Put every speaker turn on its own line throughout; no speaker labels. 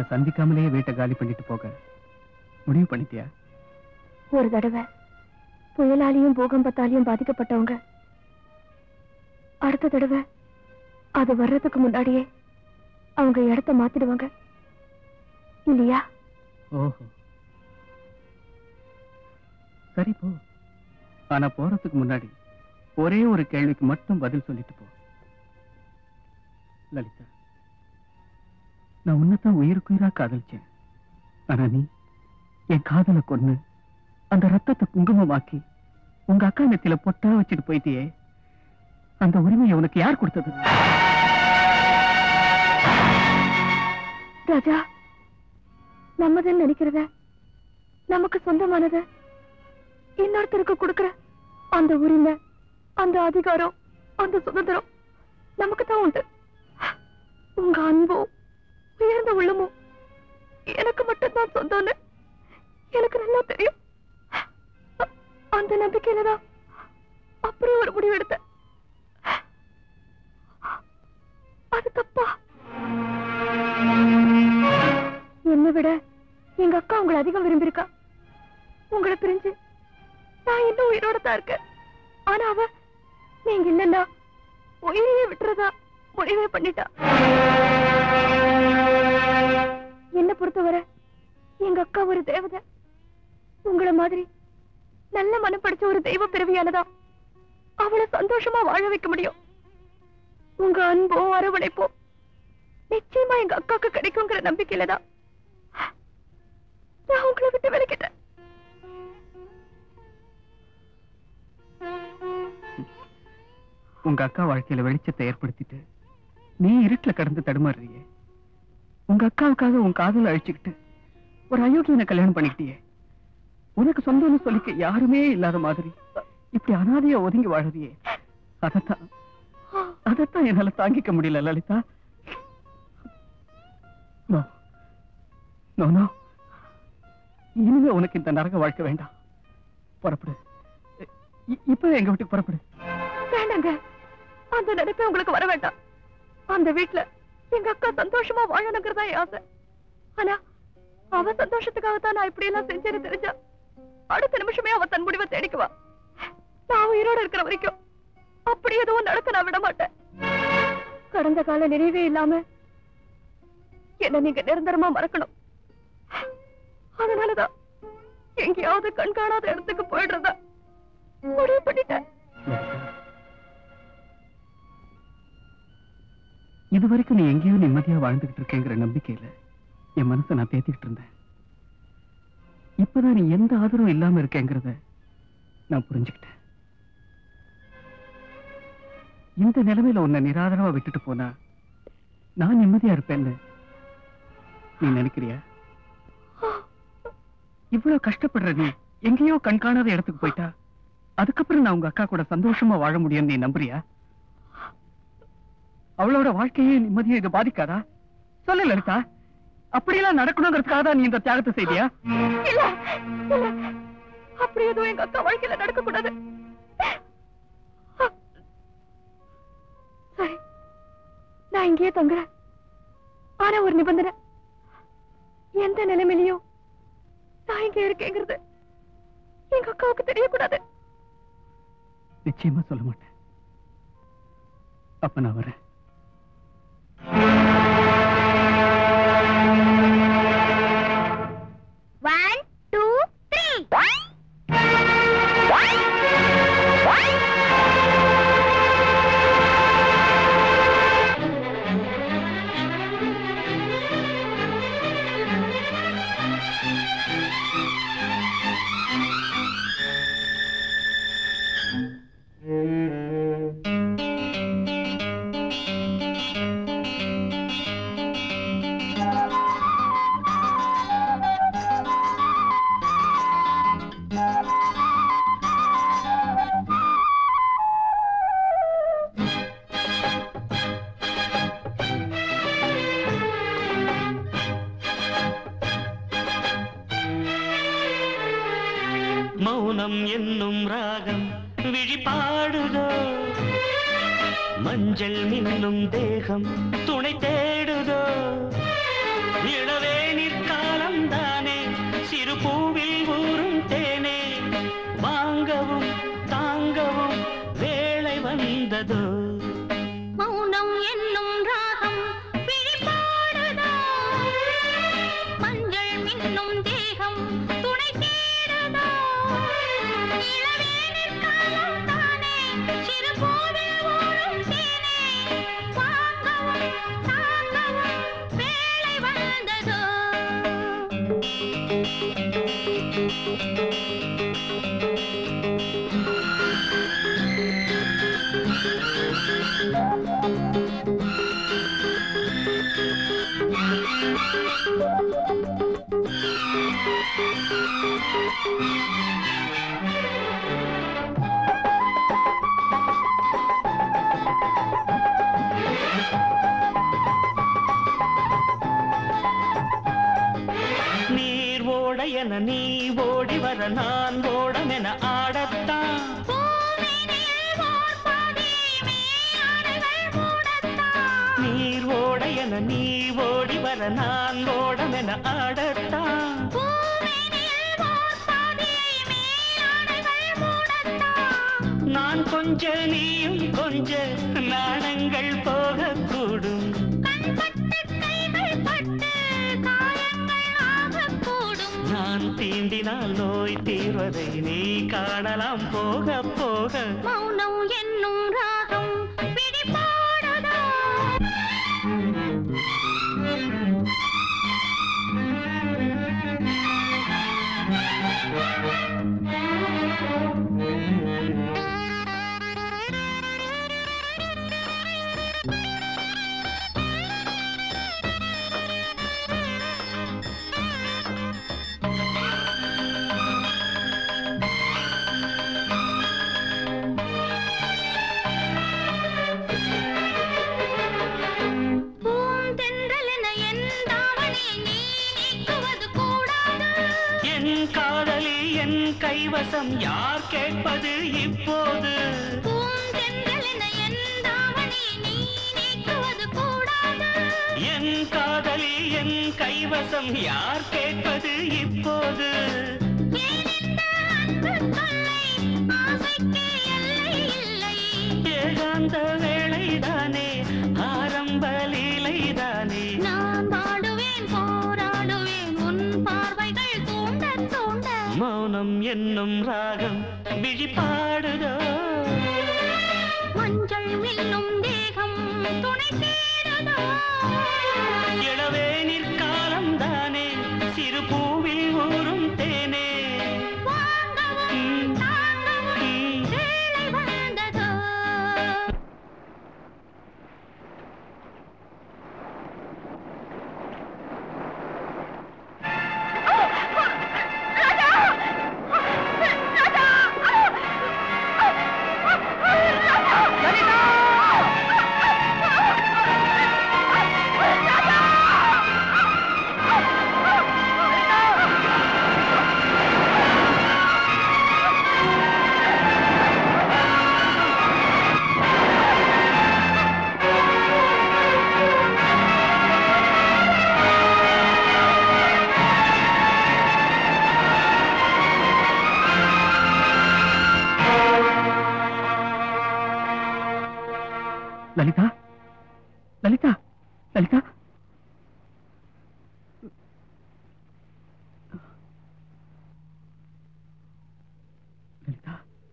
சந்திக்காமலேயே வீட்டை காலி பண்ணிட்டு போக முடிவு பண்ணிட்டியா
ஒரு தடவை புயலாலையும் பூகம்பத்தாலையும் பாதிக்கப்பட்டவங்க அடுத்த தடவை அது வர்றதுக்கு முன்னாடியே அவங்க இடத்த மாத்திடுவாங்க இல்லையா
ஓஹோ சரி போ ஆனா போறதுக்கு முன்னாடி ஒரே ஒரு கேள்விக்கு மட்டும் பதில் சொல்லிட்டு போ லலிதா நான் உன்னைத்தான் உயிருக்குயிரா காதலிச்சேன் ஆனா நீ என் காதலை கொன்னு அந்த ரத்தத்தை குங்குமமாக்கி உங்க அக்கா நெத்தியில பொட்டா வச்சுட்டு போயிட்டியே அந்த உரிமையை உனக்கு யார் கொடுத்தது
ராஜா நம்மதுன்னு நினைக்கிறத நமக்கு சொந்தமானத இன்னொருத்தருக்கு கொடுக்கிற அந்த உரிமை அந்த அதிகாரம் அந்த சுதந்திரம் நமக்கு தான் உண்டு உங்க அன்பும் உயர்ந்த உள்ளமும் எனக்கு மட்டும்தான் சொந்தம்னு எனக்கு நல்லா தெரியும் அ- அந்த நம்பிக்கையில தான் அப்படியே ஒரு முடிவு எடுத்தேன் அது தப்பா என்னை விட எங்க அக்கா உங்களை அதிகம் விரும்பியிருக்கா உங்களை பிரிஞ்சு நான் இன்னும் உயிரோட தான் இருக்கேன் ஆனா அவ நீங்க இல்லன்னா உயிரையே விட்டுறதா முடிவே பண்ணிட்டா என்ன பொறுத்தவரை எங்க அக்கா ஒரு தேவதை உங்களை மாதிரி நல்ல மனம் படிச்ச ஒரு தெய்வ பிறவியானதா அவளை சந்தோஷமா வாழ வைக்க முடியும் உங்க அன்போ அரவணைப்போ நிச்சயமா எங்க அக்காக்கு கிடைக்குங்கிற நம்பிக்கையில தான் நான் உங்களை விட்டு விலகிட்டேன்
உங்க அக்கா வாழ்க்கையில வெளிச்சத்தை ஏற்படுத்திட்டு நீ இருட்டுல கடந்து தடுமாறுறியே உங்க அக்காவுக்காக உன் காதல அழிச்சுக்கிட்டு ஒரு அயோக்கியனை கல்யாணம் பண்ணிக்கிட்டியே உனக்கு சொந்தம்னு சொல்லிக்க யாருமே இல்லாத மாதிரி இப்படி அனாதையா ஒதுங்கி வாழறியே அதத்தான் அதத்தான் என்னால தாங்கிக்க முடியல லலிதா நோ நோ நோ இனிமே உனக்கு இந்த நரக வாழ்க்கை வேண்டாம் புறப்படு இ- இப்பவே எங்க வீட்டுக்கு புறப்படு
வேண்டாங்க அந்த நினைப்பே உங்களுக்கு வர வேண்டாம் அந்த வீட்டுல எங்க அக்கா சந்தோஷமா வாழணுங்கிறதா என் ஆசை ஆனா அவ சந்தோஷத்துக்காகத்தான் நான் இப்படி எல்லாம் செஞ்சேன்னு தெரிஞ்சா அடுத்த நிமிஷமே அவ தன் முடிவை தேடிக்குவா நான் உயிரோட இருக்கிற வரைக்கும் அப்படி எதுவும் நடக்க நான் விட மாட்டேன் கடந்த கால நினைவே இல்லாம என்ன நீங்க நிரந்தரமா மறக்கணும் அதனாலதான் எங்கேயாவது கண் காணாத இடத்துக்கு போயிடுறதா முடிவு பண்ணிட்டேன்
இது வரைக்கும் நீ எங்கேயோ நிம்மதியா வாழ்ந்துகிட்டு இருக்கேங்கிற நம்பிக்கையில என் மனசை நான் பேத்திக்கிட்டு இருந்தேன் இப்பதான் நீ எந்த ஆதரவும் இல்லாம இருக்கேங்கிறத நான் புரிஞ்சுக்கிட்டேன் இந்த நிலைமையில உன்னை நிராதரவா விட்டுட்டு போனா நான் நிம்மதியா இருப்பேன்னு நீ நினைக்கிறியா இவ்வளவு கஷ்டப்படுற நீ எங்கேயோ கண்காணாத இடத்துக்கு போயிட்டா அதுக்கப்புறம் நான் உங்க அக்கா கூட சந்தோஷமா வாழ முடியும்னு நீ நம்புறியா அவளோட வாழ்க்கையே நிம்மதியை இது பாதிக்காதா சொல்லு லலிதா அப்படியெல்லாம் நடக்கணுங்கிறதுக்காக தான் நீ இந்த தியாகத்தை செய்தியா
இல்ல இல்ல அப்படி எதுவும் எங்க அக்கா வாழ்க்கையில நடக்க கூடாது சரி நான் இங்கேயே தங்குறேன் ஆனா ஒரு நிபந்தனை எந்த நிலைமையிலையும் நான் இங்க இருக்கேங்கிறது எங்க அக்காவுக்கு தெரியக்கூடாது
நிச்சயமா சொல்ல மாட்டேன் அப்ப நான் வரேன்
ஒன் டூ த்ரீ
மௌனம் என்னும் ராகம் விழிபாடுதோ மஞ்சள் மின்னும் தேகம் துணை தேடுதோ இளவே நீர் ஓட என நீ ஓடி வர நான் ஓடமென ஆடத்தான் நீர் ஓட என நீ ஓடி வர நான் ஓடமென ஆடத்தான் நான் கொஞ்ச நீயும் கொஞ்ச நாணங்கள் போகக்கூடும் நான் தீண்டினால் நோய் தீர்வதை நீ காணலாம் போக போக
மௌனம் என்னும் ராகம் பிடிபாடுதோ பூந்தென்றலென என் தாவணி நீ நீக்குவது கூடாது
என் காதலி என் கைவசம் யார் கேட்பது இப்போது
பூந்தென்றலென என் தாவணி நீ நீக்குவது கூடாது
என் காதலி என் கைவசம் யார் கேட்பது இப்போது
ஏன் இந்த அன்பு தொல்லை ஆசைக்கு எல்லை இல்லை
ஏகாந்த வேளைதானே ஆரம்ப லீலைதானே
நான் பாடுவேன் போராடுவேன் உன் பார்வைகள் தூண்ட தூண்ட
மௌனம் என்னும் ராகம் விழிப்பாடுதோ
மஞ்சள் மின்னும் தேகம் துணை தேடுதோ
இளவேனிற் காலம்தானே சிறு பூவில் ஊறும் தேனே
வாங்கவும்
ம்,
தாங்கவும்
ம்.
வேளை வந்ததோ
லலிதா லலிதா லலிதா லலிதா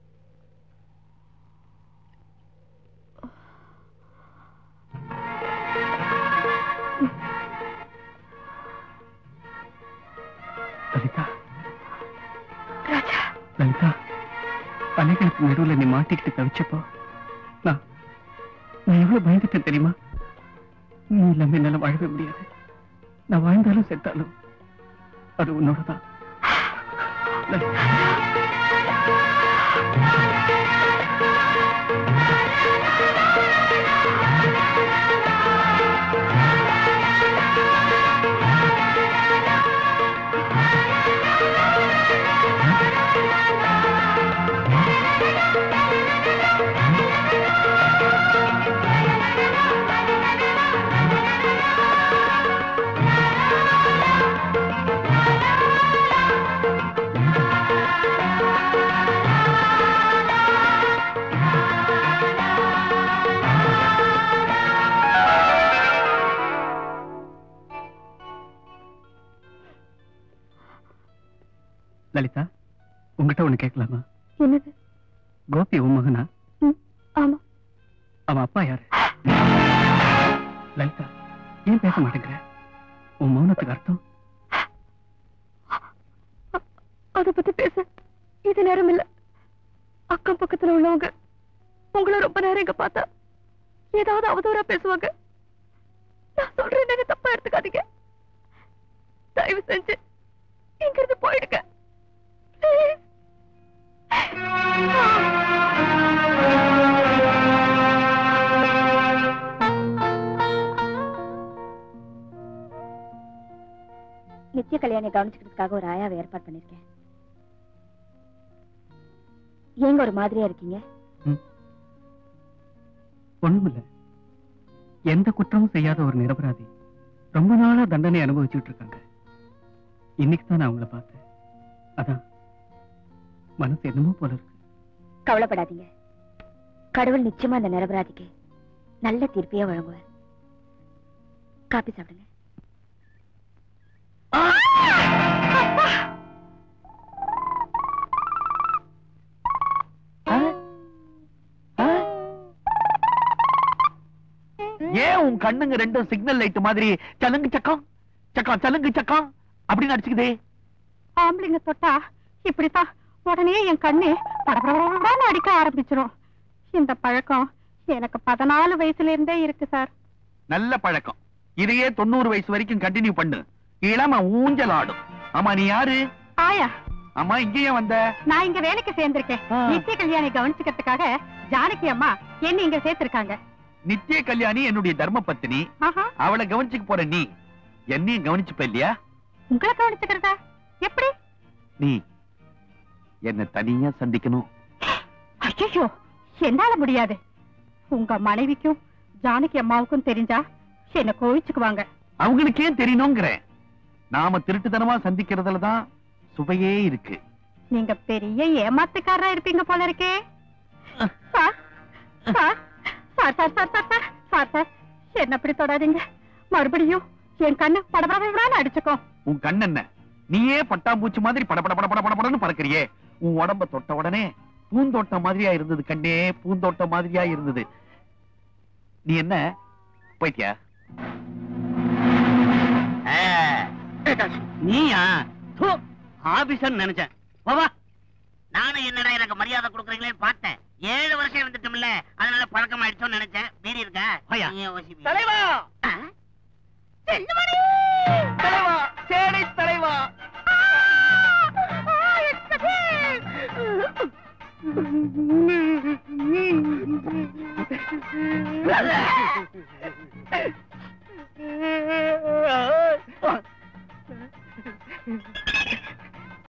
லலிதா
ராஜா
லலிதா அலைகளுக்கு நடுவுல நீ மாட்டிக்கிட்டு தவிச்சப்போ நான் நான் எவ்வளவு பயந்துட்டேன் தெரியுமா நீ இல்லாம என்னால வாழவே முடியாது நான் வாழ்ந்தாலும் செத்தாலும் அது உன்னோடதான் லலிதா லலிதா உங்ககிட்ட ஒண்ணு கேட்கலாமா
என்னது
கோபி உன் மகனா
ம், ஆமா
அவன் அப்பா யாரு லலிதா ஏன் பேச மாட்டேங்கிற உன் மௌனத்துக்கு அர்த்தம்
அது இது நேரம் இல்ல அக்கம் பக்கத்துல உள்ளவங்க உங்களை ரொம்ப நேரம் இங்க பார்த்தா ஏதாவது அவதூறா பேசுவாங்க நான் சொல்றேன் நீங்க தப்பா எடுத்துக்காதீங்க தயவு செஞ்சு இங்க இருந்து போயிடுங்க Please.
நித்திய கல்யாணி கவனிச்சுக்கிறதுக்காக ஒரு ஆயாவை ஏற்பாடு பண்ணிருக்கேன் ஏங்க ஒரு மாதிரியா இருக்கீங்க
ஒண்ணுமில்ல எந்த குற்றமும் செய்யாத ஒரு நிரபராதி ரொம்ப நாளா தண்டனை அனுபவிச்சுட்டு இருக்காங்க இன்னைக்கு தான் நான் அவங்கள பார்த்தேன் அதான் மனசு என்னமோ போல இருக்கு
கவலைப்படாதீங்க கடவுள் நிச்சயமா அந்த நிரபராதிக்கு நல்ல தீர்ப்பையே வழங்குவார் காப்பி சாப்பிடுங்க
ஏன் உன் கண்ணுங்க ரெண்டும் சிக்னல் லைட் மாதிரி சலுங்கு சக்கம் சக்கம் சலுங்கு சக்கம் அப்படின்னு அடிச்சுக்குதே
ஆம்பளைங்க தொட்டா இப்படித்தான் உடனே என் கண்ணு படபடபடன்னு அடிக்க ஆரம்பிச்சிரும் இந்த பழக்கம் எனக்கு பதினாலு வயசுல இருந்தே இருக்கு சார்
நல்ல பழக்கம் இதையே தொண்ணூறு வயசு வரைக்கும் கண்டினியூ பண்ணு இளம ஊஞ்சல் ஆடும் ஆமா நீ யாரு
ஆயா
ஆமா இங்கேயே வந்த
நான் இங்க வேலைக்கு சேர்ந்திருக்கேன்
ஆ.
நித்திய கல்யாணி கவனிச்சுக்கிறதுக்காக ஜானகி அம்மா என்ன இங்க சேர்த்திருக்காங்க
நித்திய கல்யாணி என்னுடைய தர்ம பத்தினி
ஆஹா
அவளை கவனிச்சுக்க போற நீ என்னையும் கவனிச்சுப்ப இல்லையா
உங்களை கவனிச்சுக்கிறதா எப்படி
நீ என்ன தனியா சந்திக்கணும்
ஐயோ என்னால முடியாது உங்க மனைவிக்கும் ஜானகி அம்மாவுக்கும் தெரிஞ்சா என்ன கோவிச்சுக்குவாங்க
அவங்களுக்கே தெரியணுங்கிறேன் நாம திருட்டுத்தனமா சந்திக்கிறதுலதான் சுவையே இருக்கு
நீங்க பெரிய ஏமாத்துக்காரரா இருப்பீங்க போல இருக்கே sir sir sir sir sir sir sir sir sir என்ன அப்படி தொடாதீங்க மறுபடியும் என் கண்ணு படபடபடன்னு அடிச்சுக்கோ
உன் கண் என்ன நீயே பட்டாம்பூச்சி மாதிரி படபட படபட படபடன்னு பறக்கறியே உன் உடம்ப தொட்ட உடனே பூந்தோட்டம் மாதிரியா இருந்தது கண்ணே பூந்தோட்டம் மாதிரியா இருந்தது நீ என்ன போயிட்டியா
நீயா ஆபீசர் நினைச்சேன் போவா நானும் என்னடா எனக்கு மரியாதை கொடுக்குறீங்களேன்னு பார்த்தேன் ஏழு வருஷம் இருந்துட்டோம்ல அதனால பழக்கம் ஆயிடுச்சோன்னு நினைச்சேன் மீறி இருக்க
ஐயா.
நீ யோசிப்பீ.
தலைவா
ஆ?
தலைவா சேனை தலைவா
ஆ,